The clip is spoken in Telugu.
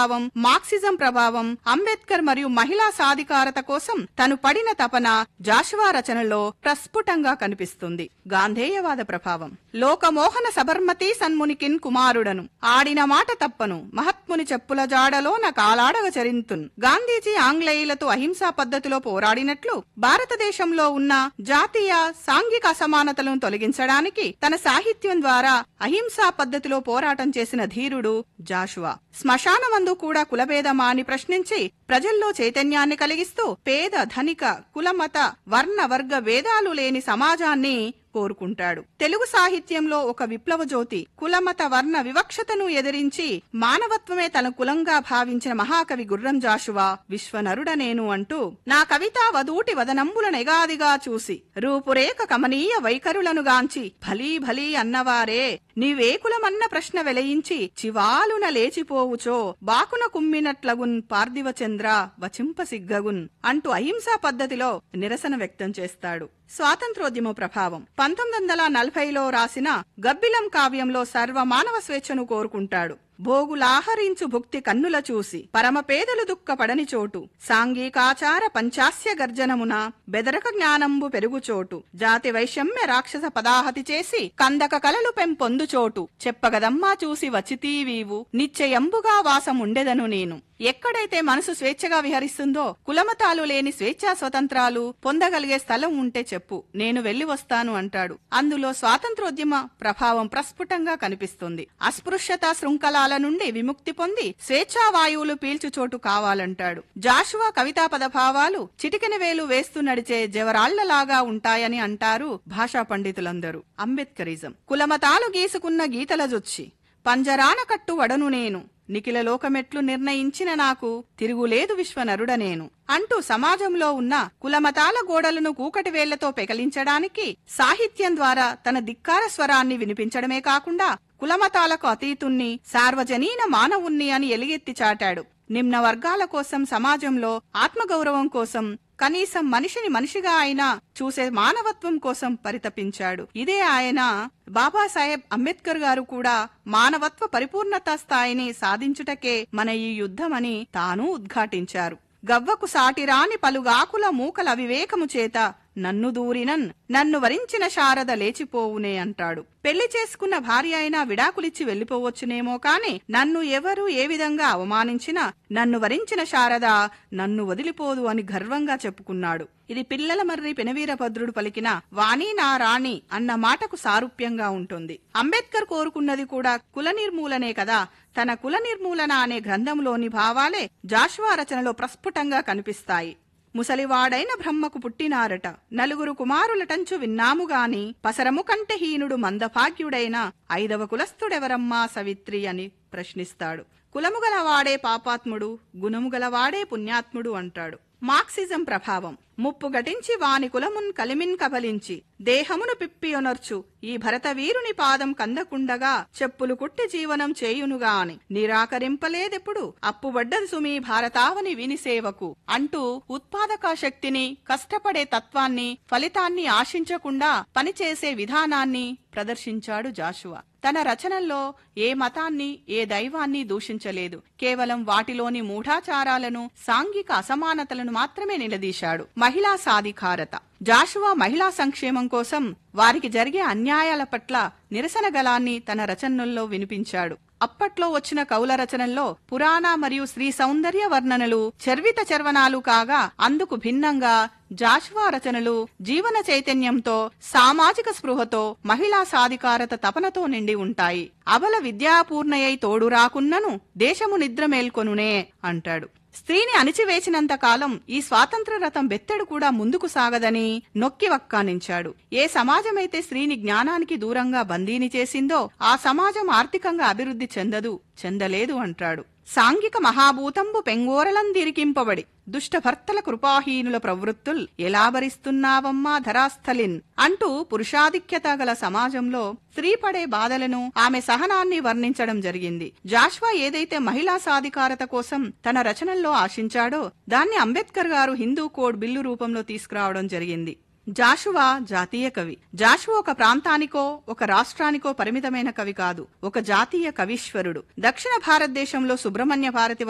ప్రభావం మార్క్సిజం ప్రభావం అంబేద్కర్ మరియు మహిళా సాధికారత కోసం తను పడిన తపన జాషువా రచనలో ప్రస్ఫుటంగా కనిపిస్తుంది గాంధేయవాద ప్రభావం లోకమోహన సబర్మతి సన్మునికిన్ కుమారుడను ఆడిన మాట తప్పను మహాత్ముని చెప్పుల జాడలోన కాలాడగ చరింతున్ గాంధీజీ ఆంగ్లేయులతో అహింసా పద్ధతిలో పోరాడినట్లు భారతదేశంలో ఉన్న జాతీయ సాంఘిక అసమానతలను తొలగించడానికి తన సాహిత్యం ద్వారా అహింసా పద్ధతిలో పోరాటం చేసిన ధీరుడు జాషువా శ్మశానమందు కూడా కులభేదమా అని ప్రశ్నించి ప్రజల్లో చైతన్యాన్ని కలిగిస్తూ పేద ధనిక కులమత వర్ణ వర్గ భేదాలు లేని సమాజాన్ని కోరుకుంటాడు తెలుగు సాహిత్యంలో ఒక విప్లవ జ్యోతి కులమత వర్ణ వివక్షతను ఎదిరించి మానవత్వమే తన కులంగా భావించిన మహాకవి గుర్రం జాషువా విశ్వనరుడనేను అంటూ నా కవిత వదూటి వదనంబుల నెగాదిగా చూసి రూపురేఖ కమనీయ వైఖరులను గాంచి భలీ భలీ అన్నవారే నీవే కులమన్న ప్రశ్న వెలయించి చివాలున లేచిపోవుచో బాకున కుమ్మినట్లగున్ పార్థివ చంద్ర వచింప సిగ్గగున్ అంటూ అహింసా పద్ధతిలో నిరసన వ్యక్తం చేస్తాడు స్వాతంత్రోద్యమ ప్రభావం పంతొమ్మిది వందల నలభైలో రాసిన గబ్బిలం కావ్యంలో సర్వ మానవ స్వేచ్ఛను కోరుకుంటాడు భోగులాహరించు భుక్తి కన్నుల చూసి పరమ పేదలు దుఃఖపడని చోటు సాంఘికాచార పంచాస్య గర్జనమున బెదరక జ్ఞానంబు పెరుగు చోటు జాతి వైషమ్య రాక్షస పదాహతి చేసి కందక కలలు పెంపొందు చోటు చెప్పగదమ్మా చూసి వచితీవీవు నిశ్చయంబుగా వాసముండెదను నేను ఎక్కడైతే మనసు స్వేచ్ఛగా విహరిస్తుందో కులమతాలు లేని స్వేచ్ఛా స్వతంత్రాలు పొందగలిగే స్థలం ఉంటే చెప్పు నేను వెళ్లి వస్తాను అంటాడు అందులో స్వాతంత్రోద్యమ ప్రభావం ప్రస్ఫుటంగా కనిపిస్తుంది అస్పృశ్యత శృంఖలాల నుండి విముక్తి పొంది స్వేచ్ఛా వాయువులు పీల్చు చోటు కావాలంటాడు జాషువా కవితా పదభావాలు చిటికెన వేలు వేస్తూ నడిచే జవరాళ్లలాగా ఉంటాయని అంటారు భాషా పండితులందరూ అంబేద్కరిజం కులమతాలు గీసుకున్న గీతల జొచ్చి పంజరాన కట్టు వడను నేను నిఖిల లోకమెట్లు నిర్ణయించిన నాకు తిరుగులేదు విశ్వనరుడ నేను అంటూ సమాజంలో ఉన్న కులమతాల గోడలను కూకటి వేళ్లతో పెకలించడానికి సాహిత్యం ద్వారా తన ధిక్కార స్వరాన్ని వినిపించడమే కాకుండా కులమతాలకు అతీతుణ్ణి సార్వజనీన మానవుణ్ణి అని ఎలుగెత్తి చాటాడు నిమ్న వర్గాల కోసం సమాజంలో ఆత్మగౌరవం కోసం కనీసం మనిషిని మనిషిగా అయినా చూసే మానవత్వం కోసం పరితపించాడు ఇదే ఆయన బాబాసాహెబ్ అంబేద్కర్ గారు కూడా మానవత్వ పరిపూర్ణత స్థాయిని సాధించుటకే మన ఈ యుద్ధమని తాను ఉద్ఘాటించారు గవ్వకు సాటిరాని పలుగాకుల మూకల అవివేకము చేత నన్ను దూరినన్ నన్ను వరించిన శారద లేచిపోవునే అంటాడు పెళ్లి చేసుకున్న భార్య అయినా విడాకులిచ్చి వెళ్లిపోవచ్చునేమో కాని నన్ను ఎవరు ఏ విధంగా అవమానించినా నన్ను వరించిన శారద నన్ను వదిలిపోదు అని గర్వంగా చెప్పుకున్నాడు ఇది పిల్లల మర్రి పెనవీరభద్రుడు పలికిన వాణి నా రాణి అన్న మాటకు సారూప్యంగా ఉంటుంది అంబేద్కర్ కోరుకున్నది కూడా కుల నిర్మూలనే కదా తన కుల నిర్మూలన అనే గ్రంథంలోని భావాలే జాషువా రచనలో ప్రస్ఫుటంగా కనిపిస్తాయి ముసలివాడైన బ్రహ్మకు పుట్టినారట నలుగురు కుమారులటంచు విన్నాముగాని పసరము కంటే హీనుడు మందభాగ్యుడైన ఐదవ కులస్థుడెవరమ్మా సవిత్రి అని ప్రశ్నిస్తాడు కులము గలవాడే పాపాత్ముడు గుణము గలవాడే పుణ్యాత్ముడు అంటాడు మార్క్సిజం ప్రభావం ముప్పు గటించి వాని కులమున్ కలిమిన్ కబలించి దేహమును పిప్పియొనర్చు ఈ భరతవీరుని పాదం కందకుండగా చెప్పులు కుట్టి జీవనం చేయునుగా అని నిరాకరింపలేదెప్పుడు అప్పుబడ్డది సుమి భారతావని వినిసేవకు అంటూ ఉత్పాదక శక్తిని కష్టపడే తత్వాన్ని ఫలితాన్ని ఆశించకుండా పనిచేసే విధానాన్ని ప్రదర్శించాడు జాషువా తన రచనల్లో ఏ మతాన్ని ఏ దైవాన్ని దూషించలేదు కేవలం వాటిలోని మూఢాచారాలను సాంఘిక అసమానతలను మాత్రమే నిలదీశాడు మహిళా సాధికారత జాషువా మహిళా సంక్షేమం కోసం వారికి జరిగే అన్యాయాల పట్ల నిరసన గలాన్ని తన రచనల్లో వినిపించాడు అప్పట్లో వచ్చిన కౌల రచనల్లో పురాణ మరియు శ్రీ సౌందర్య వర్ణనలు చర్విత చర్వనాలు కాగా అందుకు భిన్నంగా జాషువా రచనలు జీవన చైతన్యంతో సామాజిక స్పృహతో మహిళా సాధికారత తపనతో నిండి ఉంటాయి అబల విద్యాపూర్ణయై తోడు రాకున్నను దేశము నిద్ర మేల్కొనునే అంటాడు స్త్రీని అణిచివేసినంత కాలం ఈ స్వాతంత్ర రథం బెత్తెడు కూడా ముందుకు సాగదని నొక్కి వక్కానించాడు ఏ సమాజమైతే స్త్రీని జ్ఞానానికి దూరంగా బందీని చేసిందో ఆ సమాజం ఆర్థికంగా అభివృద్ధి చెందదు చెందలేదు అంటాడు సాంఘిక మహాభూతంబు పెంగోరలందిరికింపబడి దుష్ట భర్తల కృపాహీనుల ప్రవృత్తుల్ ఎలా భరిస్తున్నావమ్మా ధరాస్థలిన్ అంటూ పురుషాధిక్యత గల సమాజంలో స్త్రీ పడే బాధలను ఆమె సహనాన్ని వర్ణించడం జరిగింది జాష్వా ఏదైతే మహిళా సాధికారత కోసం తన రచనల్లో ఆశించాడో దాన్ని అంబేద్కర్ గారు హిందూ కోడ్ బిల్లు రూపంలో తీసుకురావడం జరిగింది జాషువా జాతీయ కవి జాషువా ఒక ప్రాంతానికో ఒక రాష్ట్రానికో పరిమితమైన కవి కాదు ఒక జాతీయ కవీశ్వరుడు దక్షిణ భారతదేశంలో సుబ్రహ్మణ్య భారతి